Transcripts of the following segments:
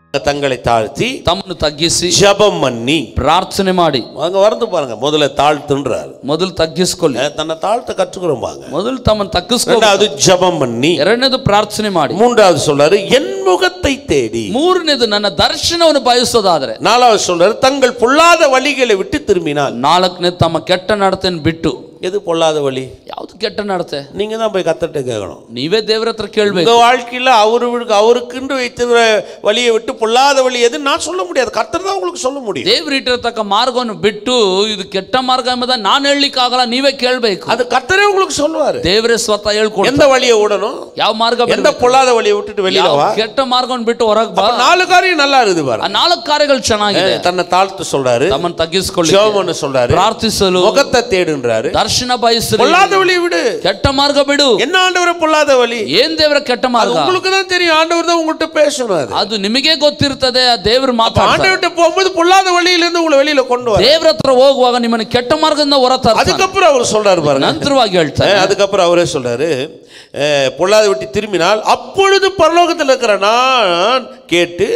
தங்களை தாழ்த்தி ತಮ್ಮನ್ನು ತಗ್ಗಿಸಿ ஜெபம் பண்ணி ಪ್ರಾರ್ಥನೆ ಮಾಡಿ அங்க வந்து பாருங்க முதல்ல தாழ்த்துன்றாரு ಮೊದಲು ತಗ್ಗಿಸ್ಕೊಳ್ಳಿ அஹ் தன்னை தாழ்த்த கற்றுக்கிறோம் பாங்க ಮೊದಲು ತಮ್ಮನ್ನು ತಗ್ಗಿಸ್ಕೊ ரெண்டாவது ஜெபம் பண்ணி ಎರಡನೇದು ಪ್ರಾರ್ಥನೆ ಮಾಡಿ மூன்றாவது சொல்றாரு என் முகத்தை தேடி ಮೂರನೇದು ನನ್ನ ದರ್ಶನವನ್ನು ಬಯಸೋದಾದ್ರೆ நாலாவது சொல்றாரு தங்கள் பொல்லாத வழிகளை விட்டு திரும்பினால் ನಾಲ್ಕನೇ ತಮ್ಮ ಕೆಟ್ಟ ನಡತೆಯನ್ನು ಬಿಟ್ಟು எது பொல்லாத வழி ಯಾವ್ದು ಕೆಟ್ಟ ನಡತೆ நீங்க தான் போய் கத்தட்ட கேட்கணும் ನೀವೇ ದೇವ್ರ ಹತ್ರ ಕೇಳ್ಬೇಕು உங்க வாழ்க்கையில அவரு அவருக்குன்று வைத்திருக்கிற வழியை விட்டு பொல்லாத வழி எது நான் சொல்ல முடியாது கர்த்தர் தான் உங்களுக்கு சொல்ல முடியும் ದೇವ್ರು ಇಟ್ಟಿರತಕ್ಕ ಮಾರ್ಗವನ್ನು ಬಿಟ್ಟು ಇದು ಕೆಟ್ಟ ಮಾರ್ಗ ಎಂಬುದ ನಾನು ಹೇಳಲಿಕ್ಕಾಗಲ್ಲ ನೀವೇ ಕೇಳ್ಬೇಕು அது கர்த்தரே உங்களுக்கு சொல்லுவாரு ದೇವರೇ ಸ್ವತಃ ಹೇಳ್ಕೊಡ್ತಾರೆ எந்த வழியை விடணும் ಯಾವ ಮಾರ್ಗ எந்த ಬಿಡ್ಬೇಕು? பொல்லாத வழியை விட்டுட்டு வெளியில ಯಾವ வா ಕೆಟ್ಟ ಮಾರ್ಗವನ್ನು ಬಿಟ್ಟು ಹೊರಗೆ ಬಾ அப்ப நாலு காரியம் நல்லா இருக்குது ಆ பாரு ನಾಲ್ಕು ಕಾರ್ಯಗಳು ಚೆನ್ನಾಗಿದೆ தன்னை தாழ்த்து சொல்றாரு ತಮ್ಮನ್ನು ತಗ್ಗಿಸ್ಕೊಳ್ಳಿ ஜெபம்னு சொல்றாரு ಪ್ರಾರ್ಥಿಸಲು முகத்தை தேடுன்றாரு ದರ್ಶನ ಬಯಸಲು பொல்லாத வழியை விடு ಕೆಟ್ಟ ಮಾರ್ಗ ಬಿಡು என்ன ஆண்டவரை பொல்லாத வழி ಏನ್ ದೇವರ ಕೆಟ್ಟ அது ಮಾರ್ಗ உங்களுக்கு தான் தெரியும் ஆண்டவர் தான் உங்கள்கிட்ட பேசணும் அது ಅದು ನಿಮಗೆ ಗೊತ್ತಿರ್ತದೆ ಆ ದೇವ್ರು அப்ப ಮಾತಾಡ್ತಾರೆ ஆண்டவர்கிட்ட போகும்போது பொல்லாத வழியில இருந்து உங்களை வெளியில கொண்டு வர ದೇವ್ರ ಹತ್ರ ಹೋಗುವಾಗ ನಿಮ್ಮನ್ನು ಕೆಟ್ಟ ಮಾರ್ಗದಿಂದ ಹೊರತಾರೆ அதுக்கப்புறம் அவர் சொல்றாரு பாருங்க ನಂತರವಾಗಿ ಹೇಳ್ತಾರೆ அஹ் அதுக்கப்புறம் அவரே சொல்றாரு அஹ் பொல்லாத விட்டு திரும்பினால் அப்பொழுது பரலோகத்தில் இருக்கிற நான் கேட்டு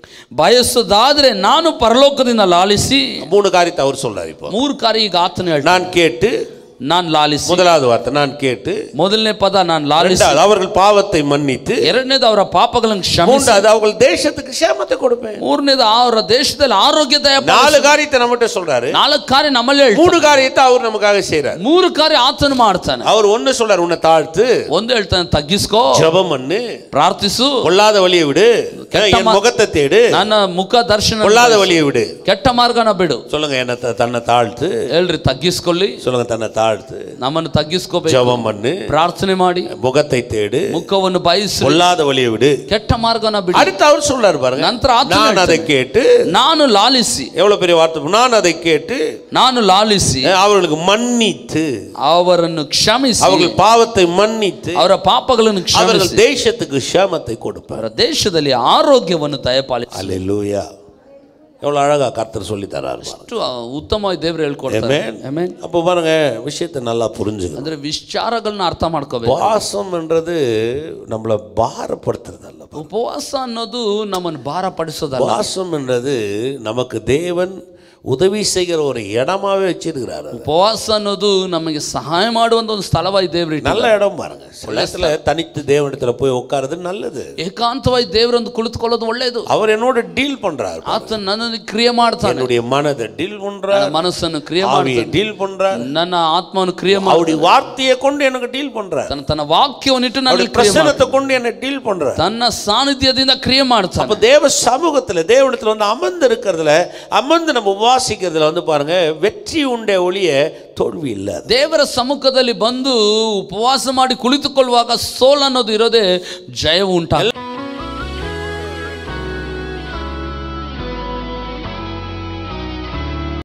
ಬಯಸೋದಾದ್ರೆ ನಾನು ಪರಲೋಕದಿಂದ ಲಾಲಿಸಿ மூணு காரியத்தை அவர் சொல்றாரு இப்போ ಮೂರು ಕಾರ್ಯ ಈಗ ಆತನ ಹೇಳ್ತಾನೆ நான் கேட்டு ನಾನು ಲಾಲಿಸಿ முதலாவது வார்த்தை நான் கேட்டு ಮೊದಲನೇ ಪದ ನಾನು ಲಾಲಿಸಿ இரண்டாவது அவர்கள் பாவத்தை மன்னித்து ಎರಡನೇದು ಅವರ ಪಾಪಗಳನ್ನು ಕ್ಷಮಿಸಿ மூன்றாவது அவர்கள் தேசத்துக்கு சேமத்தை கொடுப்பேன் ಮೂರನೇದು ಅವರ ದೇಶದಲ್ಲಿ ಆರೋಗ್ಯ ದಯ நாலு காரியத்தை நம்மகிட்ட சொல்றாரு ನಾಲ್ಕು ಕಾರ್ಯ ನಮ್ಮಲ್ಲಿ ಹೇಳ್ತಾನೆ மூணு காரியத்தை அவர் நமக்காக செய்றாரு ಮೂರು ಕಾರ್ಯ ಆತನು ಮಾಡ್ತಾನೆ அவர் ஒண்ணு சொல்றாரு உன்னை தாழ்த்து ಒಂದು ಹೇಳ್ತಾನೆ ತಗ್ಗಿಸ್ಕೋ ஜெபம் பண்ணு ಪ್ರಾರ್ಥಿಸು பொல்லாத வழியை விடு என் முகத்தை தேடு ನನ್ನ ಮುಖ ದರ್ಶನ பொல்லாத வழியை விடு ಕೆಟ್ಟ ಮಾರ್ಗನ ಬಿಡು சொல்லுங்க என்ன த- தன்னை தாழ்த்து ಹೇಳ್ರಿ ತಗ್ಗಿಸ್ಕೊಳ್ಳಿ சொல்லுங்க தன்னை தாழ்த்து ನಮ್ಮನ್ನು ತಗ್ಗಿಸ್ಕೋಬೇಕು ஜெபம் பண்ணு ಪ್ರಾರ್ಥನೆ ಮಾಡಿ முகத்தை தேடு ಮುಖವನ್ನು ಬಯಸಿ பொல்லாத வழியை விடு ಕೆಟ್ಟ ಮಾರ್ಗನ ಬಿಡು அடுத்து அவர் சொல்றாரு பாருங்க ನಂತರ ಆತನು நான் அதை ಹೇಳ್ತಾನೆ, கேட்டு ನಾನು ಲಾಲಿಸಿ எவ்வளவு பெரிய வார்த்தை நான் அதை கேட்டு ನಾನು ಲಾಲಿಸಿ அஹ், அவர்களுக்கு மன்னித்து ಅವರನ್ನು ಕ್ಷಮಿಸಿ அவர்கள் பாவத்தை மன்னித்து ಅವರ ಪಾಪಗಳನ್ನು அவர்கள் ಕ್ಷಮಿಸಿ தேசத்துக்கு க்ஷேமத்தை கொடுப்பார் ಅವರ ದೇಶದಲ್ಲಿ ಆರೋಗ್ಯವನ್ನು ದಯಪಾಲಿಸಿ அல்லேலூயா எவ்வளவு அழகா கர்த்தர் சொல்லி தராரு பாருங்க. ಅಷ್ಟು ಉತ್ತಮವಾಗಿ ದೇವರು ಹೇಳ್ಕೊಡ್ತಾರೆ Amen. Amen. அப்போ பாருங்க விஷயத்தை நல்லா புரிஞ்சுக்கணும் ಅಂದ್ರೆ ವಿಚಾರಗಳನ್ನ ಅರ್ಥ ಮಾಡ್ಕೋಬೇಕು உபாசம்ன்றது நம்மளை பாரப்படுத்துறதல்ல ಉಪವಾಸ ಅನ್ನೋದು ನಮ್ಮನ್ನು ಭಾರ ಪಡಿಸೋದಲ್ಲ உபாசம்ன்றது நமக்கு தேவன் உதவி செய்கிற ஒரு இடமாவே வச்சிருக்கிறாரு அது. ಉಪವಾಸ ಅನ್ನೋದು ನಮಗೆ ಸಹಾಯ ಮಾಡುವಂತ ಒಂದು ಸ್ಥಳವಾಗಿ ದೇವರು நல்ல இடம் பாருங்க சில இடத்துல தனித்து தேவனிடத்துல போய் உட்காருது நல்லது ಏಕಾಂತವಾಗಿ ದೇವರೊಂದು ಕುಳಿತುಕೊಳ್ಳೋದು ಒಳ್ಳೆಯದು அவர் என்னோட டீல் பண்றாரு ಆತ ನನ್ನನ್ನು ಕ್ರಿಯೆ ಮಾಡ್ತಾನೆ என்னுடைய மனதை டீல் பண்றார் ನನ್ನ ಮನಸ್ಸನ್ನು ಕ್ರಿಯೆ ஆவியை ಮಾಡ್ತಾನೆ டீல் பண்றார் ನನ್ನ ಆತ್ಮವನ್ನು ಕ್ರಿಯೆ ಮಾಡಿ அவருடைய வார்த்தையை கொண்டு எனக்கு டீல் பண்றார் ತನ್ನ ತನ್ನ ವಾಕ್ಯವನ್ನಿಟ್ಟು அவருடைய ನನಗೆ ಕ್ರಿಯೆ ಮಾಡ್ತಾನೆ. பிரசனத்தை கொண்டு என்ன டீல் பண்றார் ತನ್ನ ಸಾನ್ನಿಧ್ಯದಿಂದ ಕ್ರಿಯೆ ಮಾಡ್ತಾನೆ அப்ப தேவ சமூகத்துல தேவனிடத்துல வந்து அமர்ந்து இருக்கிறதுல அமர்ந்து நம்ம உபாசிக்கிறதுல வந்து பாருங்க வெற்றி உண்டே ஒழிய தோல்வி இல்லை ದೇವರ ಸಮ್ಮುಖದಲ್ಲಿ ಬಂದು ಉಪವಾಸ ಮಾಡಿ ಕುಳಿತುಕೊಳ್ಳುವಾಗ ಸೋಲ್ ಅನ್ನೋದು ಇರೋದೇ ಜಯವು ಉಂಟಾಗ